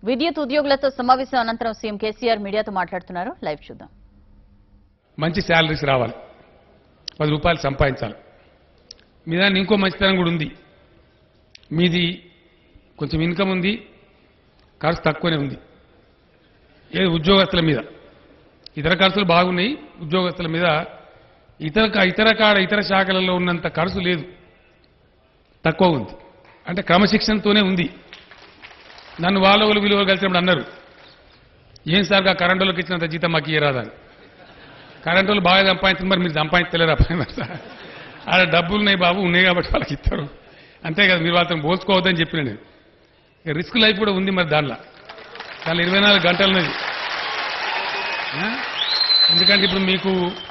విద్యుత్ ఉద్యోగులతో సమావేశం అనంతరం సీఎం కేసీఆర్ మీడియాతో మాట్లాడుతున్నారు లైవ్ చూద్దాం మంచి శాలరీస్ రావాలి పది రూపాయలు సంపాదించాలి మీ దాన్ని ఇంకో మంచితనం కూడా ఉంది మీది కొంచెం ఇన్కమ్ ఉంది ఖర్చు తక్కువనే ఉంది ఏది ఉద్యోగస్తుల మీద ఇతర ఖర్చులు బాగున్నాయి ఉద్యోగస్తుల మీద ఇతర ఇతర కాడ ఇతర శాఖలలో ఉన్నంత ఖర్చు లేదు తక్కువ ఉంది అంటే క్రమశిక్షణతోనే ఉంది నన్ను వాళ్ళ వాళ్ళు విలువలు కలిసినప్పుడు అన్నారు ఏం సార్ ఆ కరెంటు వాళ్ళకి ఇచ్చినంత జీతం మాకు ఇయ్యరాదా అని కరెంటు వాళ్ళు బాగా సంపాదించారు మరి మీరు సంపాదించలేరు అబ్బాయి సార్ ఆడ డబ్బులు ఉన్నాయి బాబు ఉన్నాయి కాబట్టి వాళ్ళకి ఇస్తారు అంతే కదా మీరు వాళ్ళతో పోల్చుకోవద్దని చెప్పిన నేను ఇక రిస్క్ లైఫ్ కూడా ఉంది మరి దాంట్లో దానిలో ఇరవై నాలుగు గంటలు ఉన్నది ఆ? ఎందుకంటే ఇప్పుడు మీకు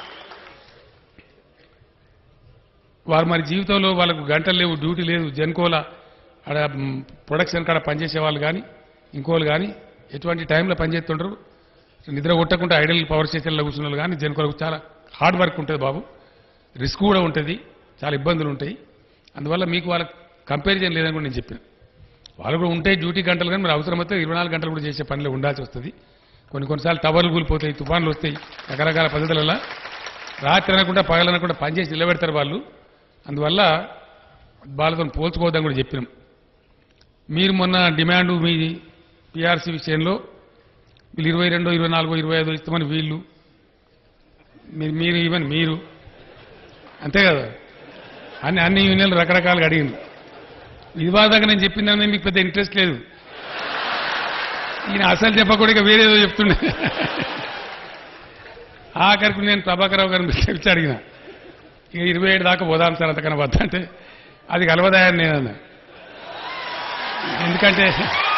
వారు మరి జీవితంలో వాళ్ళకు గంటలు లేవు డ్యూటీ లేదు జన్కోల ఆడ మ్, ప్రొడక్షన్ కాడ పనిచేసే వాళ్ళు కానీ ఇంకోళ్ళు కానీ ఎటువంటి టైంలో పనిచేస్తుంటారు నిద్ర కొట్టకుండా ఐడల్ పవర్ స్టేషన్లో కూర్చున్న వాళ్ళు కానీ జన్కోలకు చాలా హార్డ్ వర్క్ ఉంటుంది బాబు రిస్క్ కూడా ఉంటుంది చాలా ఇబ్బందులు ఉంటాయి అందువల్ల మీకు వాళ్ళకి కంపారిజన్ లేదని కూడా నేను చెప్పాను వాళ్ళు కూడా ఉంటాయి డ్యూటీ గంటలు కానీ మరి అవసరమైతే ఇరవై నాలుగు గంటలు కూడా చేసే పనిలో ఉండాల్సి వస్తుంది కొన్ని కొన్నిసార్లు టవర్లు కూలిపోతాయి తుఫాన్లు వస్తాయి రకరకాల పద్ధతులలో రాత్రి అనకుండా పగలనకుండా పనిచేసి నిలబెడతారు వాళ్ళు అందువల్ల వాళ్ళతో పోల్చుకోవద్దని కూడా చెప్పినాం మీరు మొన్న డిమాండ్ మీ పిఆర్సీ విషయంలో వీళ్ళు ఇరవై రెండు ఇరవై నాలుగు ఇరవై ఐదు ఇస్తామని వీళ్ళు మీరు మీరు ఈవెన్ మీరు అంతే కదా అన్ని అన్ని యూనియన్లు రకరకాలుగా అడిగింది ఇది దాకా నేను చెప్పిన దాని మీద మీకు పెద్ద ఇంట్రెస్ట్ లేదు ఈయన అసలు చెప్పకుండా ఇక వేరేదో చెప్తుండే ఆఖరికి నేను ప్రభాకరరావు గారిని పిలిచి అడిగిన ఇక ఇరవై ఏడు దాకా పోదాం సార్ అంతకన్నా వద్ద అంటే అది కలవదాయని నేను అన్నా ఎందుకంటే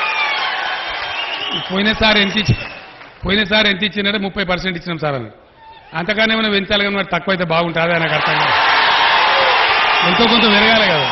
పోయినసారి ఎంత ఇచ్చి పోయినసారి ఎంత ఇచ్చినారంటే ముప్పై పర్సెంట్ ఇచ్చినాం సార్ అని అంతకన్నా ఏమైనా పెంచాలి కానీ మరి తక్కువ అయితే బాగుంటుంది నాకు అర్థం కాదు ఎంతో కొంత పెరగాలి కదా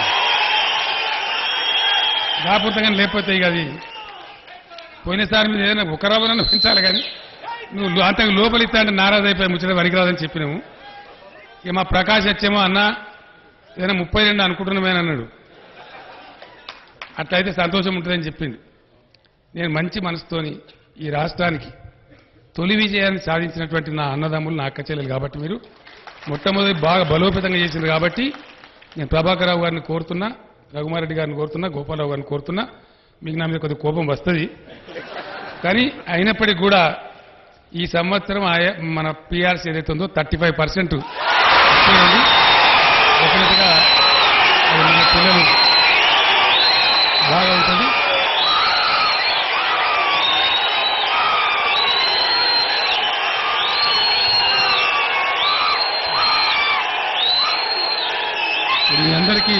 కాకపోతే కానీ లేకపోతే ఇక అది పోయినసారి మీద ఏదైనా ఒక రవ్వనన్నా పెంచాలి కానీ నువ్వు లో- అంతకు లోపల ఇస్తా అంటే నారాజ్ అయిపోయి ముచ్చట వరికిరాదని చెప్పినాము ఇక మా ప్రకాష్ వచ్చేమో అన్న ఏదైనా ముప్పై రెండు అనుకుంటున్నామని అన్నాడు అట్లయితే సంతోషం ఉంటుందని చెప్పింది నేను మంచి మనసుతోని ఈ రాష్ట్రానికి తొలి విజయాన్ని సాధించినటువంటి నా అన్నదమ్ములు నా అక్క చెల్లెలు కాబట్టి మీరు మొట్టమొదటి బాగా బలోపేతంగా చేసింది కాబట్టి నేను ప్రభాకరరావు గారిని కోరుతున్నా రఘుమారెడ్డి గారిని కోరుతున్నా గోపాలరావు గారిని కోరుతున్నా మీకు నా మీద కొద్దిగా కోపం వస్తుంది కానీ అయినప్పటికీ కూడా ఈ సంవత్సరం ఆయా మన పిఆర్సీ ఏదైతే ఉందో థర్టీ ఫైవ్ పర్సెంట్ డెఫినెట్గా అది మన పిల్లలు బాగా ఉంటుంది మీ అందరికీ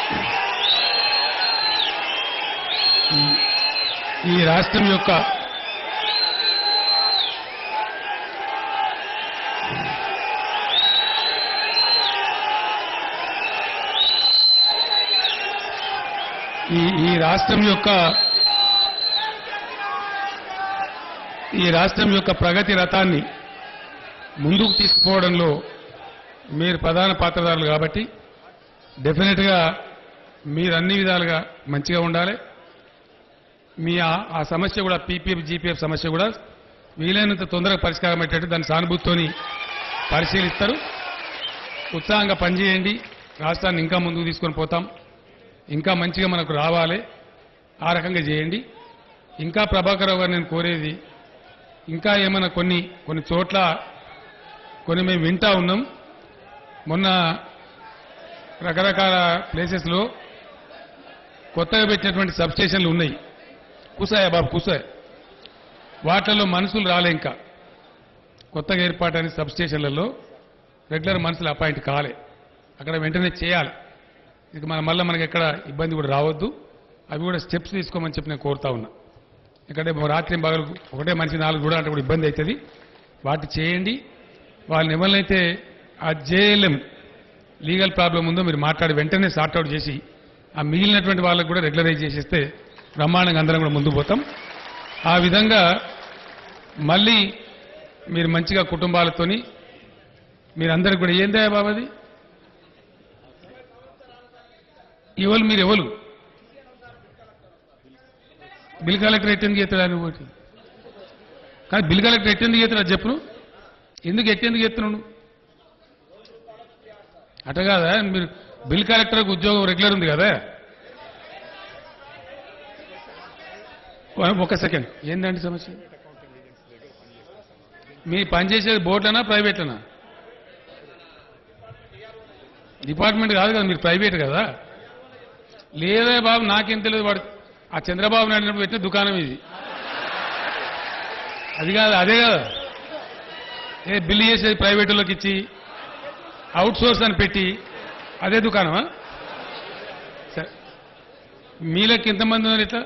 ఈ- ఈ రాష్ట్రం యొక్క ఈ ఈ రాష్ట్రం యొక్క ఈ రాష్ట్రం యొక్క ప్రగతి రథాన్ని ముందుకు తీసుకుపోవడంలో మీరు ప్రధాన పాత్రధారులు కాబట్టి డెఫినెట్గా మీరు అన్ని విధాలుగా మంచిగా ఉండాలి మీ ఆ- ఆ సమస్య కూడా పీపీఎఫ్ జీపీఎఫ్ సమస్య కూడా వీలైనంత తొందరగా పరిష్కారం అయ్యేటట్టు దాని సానుభూతితోని పరిశీలిస్తారు ఉత్సాహంగా పనిచేయండి రాష్ట్రాన్ని ఇంకా ముందుకు తీసుకొని పోతాం ఇంకా మంచిగా మనకు రావాలి ఆ రకంగా చేయండి ఇంకా ప్రభాకరరావు గారు నేను కోరేది ఇంకా ఏమైనా కొన్ని కొన్ని చోట్ల కొన్ని మేము వింటా ఉన్నాం మొన్న రకరకాల ప్లేసెస్లో కొత్తగా పెట్టినటువంటి సబ్స్టేషన్లు ఉన్నాయి కూసాయా బాబు కూసాయ వాటిల్లో మనుషులు రాలే ఇంకా కొత్తగా ఏర్పాటైన సబ్స్టేషన్లలో రెగ్యులర్ మనుషులు అపాయింట్ కాలే అక్కడ వెంటనే చేయాలి ఇక మన మళ్ళీ మనకి ఎక్కడ ఇబ్బంది కూడా రావద్దు అవి కూడా స్టెప్స్ తీసుకోమని చెప్పి నేను కోరుతా ఉన్నా ఎందుకంటే రాత్రి పగలు ఒకటే మనిషి నాలుగు కూడా అంటే కూడా ఇబ్బంది అవుతుంది వాటి చేయండి వాళ్ళని ఎవరినైతే ఆ జేఎల్ఎం లీగల్ ప్రాబ్లం ఉందో మీరు మాట్లాడి వెంటనే సార్ట్అవుట్ చేసి ఆ మిగిలినటువంటి వాళ్ళకు కూడా రెగ్యులరైజ్ చేసేస్తే బ్రహ్మాండంగా అందరం కూడా ముందుకు పోతాం ఆ విధంగా మళ్ళీ మీరు మంచిగా కుటుంబాలతోని మీరందరికి కూడా ఏందా బాబాది ఎవరు మీరు ఎవరు బిల్ కలెక్టర్ ఎట్టెందుకు ఎత్తాడు అని ఒకటి కానీ బిల్ కలెక్టర్ ఎట్టెందుకు ఎత్తాడు అది చెప్పు నువ్వు. ఎందుకు ఎట్టెందుకు ఎత్తున్నావు నువ్వు? అట కాదా మీరు బిల్ కలెక్టర్కి ఉద్యోగం రెగ్యులర్ ఉంది కదా ఒక సెకండ్ ఏందండి సమస్య మీ పనిచేసేది బోర్డులనా ప్రైవేట్లనా డిపార్ట్మెంట్ కాదు కదా మీరు ప్రైవేట్ కదా లేదా బాబు నాకేం తెలియదు వాడు ఆ చంద్రబాబు నాయుడు పెట్టిన దుకాణం ఇది అది కాదు అదే కదా ఏ బిల్లు చేసేది ప్రైవేట్ వాళ్ళకి ఇచ్చి అవుట్ సోర్స్ అని పెట్టి అదే దుకాణమా సరే మీలోకి ఎంతమంది ఉన్నారు ఇట్లా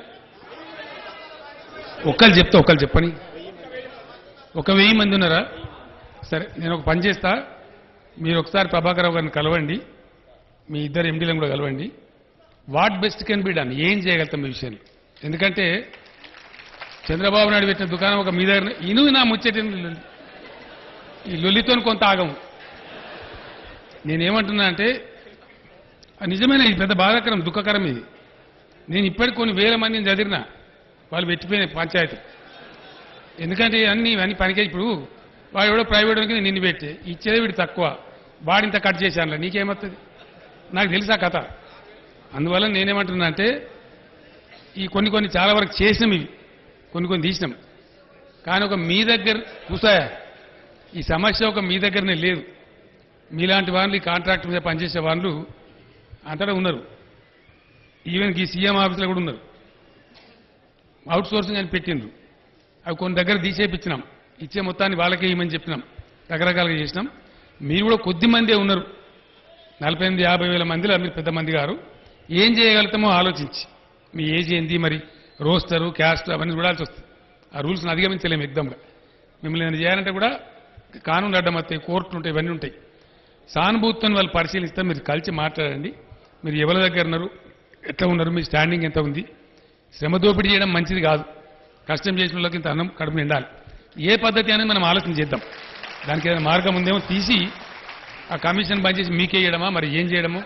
ఒక్కరు చెప్తా ఒక్కరు చెప్పని ఒక వెయ్యి మంది ఉన్నారా సరే నేను ఒక పని చేస్తా మీరు ఒకసారి ప్రభాకర్ రావు గారిని కలవండి మీ ఇద్దరు ఎండీలను కూడా కలవండి what best can be done ఏం చేయగలుగుతాం ఈ విషయంలో ఎందుకంటే చంద్రబాబు నాయుడు పెట్టిన దుకాణం ఒక మీ దగ్గర ఇను నా ముచ్చటి ఈ లొల్లితో కొంత ఆగం నేనేమంటున్నా అంటే ఆ నిజమైన ఇది పెద్ద బాధాకరం దుఃఖకరం ఇది నేను ఇప్పటికి కొన్ని వేల మందిని చదివిన వాళ్ళు పెట్టిపోయిన పంచాయతీ ఎందుకంటే అన్ని ఇవన్నీ పనికే ఇప్పుడు వాడు ఎవడో ప్రైవేట్ వాడికి నిన్ను పెట్టి ఇచ్చేది వీడు తక్కువ వాడింత కట్ చేశాను నీకేమవుతుంది నాకు తెలుసా కథ అందువల్ల నేనేమంటున్నా అంటే ఈ కొన్ని కొన్ని చాలా వరకు చేసినాం ఇవి కొన్ని కొన్ని తీసినాం కానీ ఒక మీ దగ్గర చూసాయా ఈ సమస్య ఒక మీ దగ్గరనే లేదు మీలాంటి వాళ్ళు ఈ కాంట్రాక్ట్ మీద పనిచేసే వాళ్ళు అంతటా ఉన్నారు ఈవెన్ ఈ సీఎం ఆఫీసులో కూడా ఉన్నారు అవుట్ సోర్సింగ్ అని పెట్టిండ్రు అవి కొన్ని దగ్గర తీసేపించినాం ఇచ్చే మొత్తాన్ని వాళ్ళకే ఇవ్వమని చెప్పినాం రకరకాలుగా చేసినాం మీరు కూడా కొద్ది మందే ఉన్నారు నలభై ఎనిమిది యాభై వేల మందిలో మీరు పెద్ద మంది గారు ఏం చేయగలుగుతామో ఆలోచించి మీ ఏజ్ ఏంది మరి రోస్టరు క్యాస్ట్ అవన్నీ చూడాల్సి వస్తుంది ఆ రూల్స్ని అధిగమించలేము ఎగ్దమ్గా మిమ్మల్ని ఏమైనా చేయాలంటే కూడా కానూన్ అడ్డం వస్తాయి కోర్టులు ఉంటాయి ఇవన్నీ ఉంటాయి సానుభూతితో వాళ్ళు పరిశీలిస్తే మీరు కలిసి మాట్లాడండి మీరు ఎవరి దగ్గర ఉన్నారు ఎట్లా ఉన్నారు మీ స్టాండింగ్ ఎంత ఉంది శ్రమ దోపిడీ చేయడం మంచిది కాదు కష్టం చేసిన వాళ్ళకి ఇంత అన్నం కడుపు నిండాలి ఏ పద్ధతి అనేది మనం ఆలోచన చేద్దాం దానికి ఏదైనా మార్గం ఉందేమో తీసి ఆ కమిషన్ బంద్ చేసి మీకే చేయడమా మరి ఏం చేయడము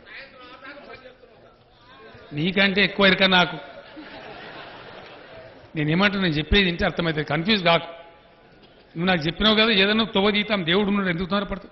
నీకంటే ఎక్కువ ఎరక నాకు నేను ఏమంటున్నా నేను చెప్పేది వింటే అర్థమవుతుంది కన్ఫ్యూజ్ కాకు నువ్వు నాకు చెప్పినావు కదా ఏదైనా తొవ్వదీతాం దేవుడు ఉన్నాడు ఎందుకు తొందరపడతావు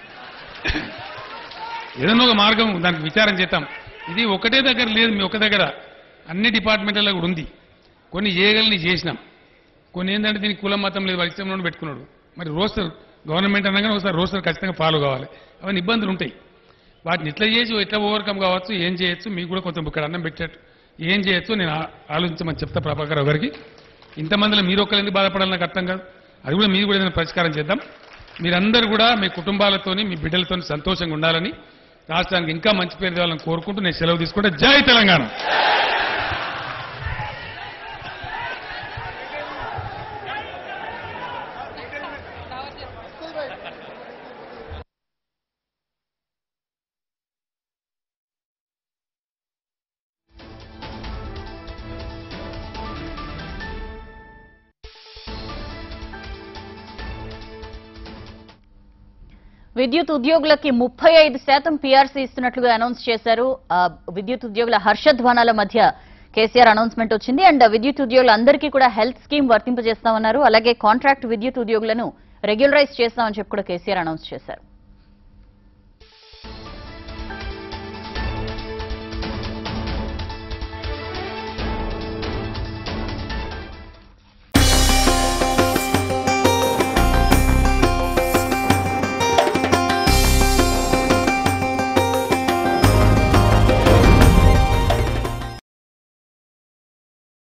ఏదైనా ఒక మార్గం దానికి విచారం చేద్దాం ఇది ఒకటే దగ్గర లేదు మీ ఒక దగ్గర అన్ని డిపార్ట్మెంట్లలో కూడా ఉంది కొన్ని చేయగలని చేసినాం కొన్ని ఏంటంటే దీనికి కులం మతం లేదు వాళ్ళ ఇష్టంలో పెట్టుకున్నాడు మరి రోస్టర్ గవర్నమెంట్ అనగానే ఒకసారి రోస్టర్ ఖచ్చితంగా ఫాలో కావాలి అవన్నీ ఇబ్బందులు ఉంటాయి వాటిని ఎట్లా చేసి ఎట్లా ఓవర్కమ్ కావచ్చు ఏం చేయొచ్చు మీకు కూడా కొంచెం ఇక్కడ అన్నం పెట్టేట్టు ఏం చేయొచ్చు నేను ఆ- ఆలోచించమని చెప్తా ప్రభాకర్ రావు గారికి ఇంతమందిలో మీరు ఒక్కరు ఎందుకు బాధపడాలి నాకు అర్థం కాదు అది కూడా మీరు కూడా ఏదైనా పరిష్కారం చేద్దాం మీరందరూ కూడా మీ కుటుంబాలతోని మీ బిడ్డలతో సంతోషంగా ఉండాలని రాష్ట్రానికి ఇంకా మంచి పేరు తేవాలని కోరుకుంటూ నేను సెలవు తీసుకుంటే జై తెలంగాణ విద్యుత్ ఉద్యోగులకి ముప్పై ఐదు శాతం పీఆర్సీ ఇస్తున్నట్లుగా అనౌన్స్ చేశారు ఆ, విద్యుత్ ఉద్యోగుల హర్షధ్వానాల మధ్య కేసీఆర్ అనౌన్స్మెంట్ వచ్చింది అండ్ విద్యుత్ ఉద్యోగులందరికీ కూడా హెల్త్ స్కీమ్ వర్తింపజేస్తామన్నారు అలాగే కాంట్రాక్ట్ విద్యుత్ ఉద్యోగులను రెగ్యులరైజ్ చేస్తామని చెప్పి కూడా కేసీఆర్ అనౌన్స్ చేశారు